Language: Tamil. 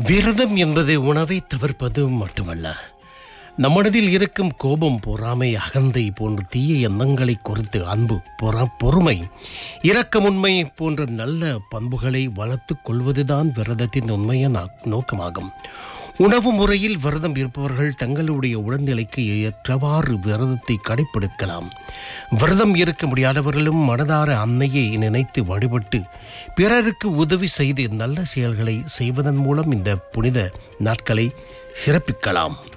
விரதம் என்பது உணவை தவிர்ப்பது மட்டுமல்ல நம்மனதில் இருக்கும் கோபம் பொறாமை அகந்தை போன்ற தீய எண்ணங்களை குறித்து அன்பு பொற பொறுமை இரக்கமுண்மை போன்ற நல்ல பண்புகளை வளர்த்துக் கொள்வதுதான் விரதத்தின் உண்மைய நா- நோக்கமாகும் உணவு முறையில் விரதம் இருப்பவர்கள் தங்களுடைய உடல்நிலைக்கு ஏற்றவாறு விரதத்தை கடைப்பிடிக்கலாம் விரதம் இருக்க முடியாதவர்களும் மனதார அன்னையை நினைத்து வழிபட்டு பிறருக்கு உதவி செய்து நல்ல செயல்களை செய்வதன் மூலம் இந்த புனித நாட்களை சிறப்பிக்கலாம்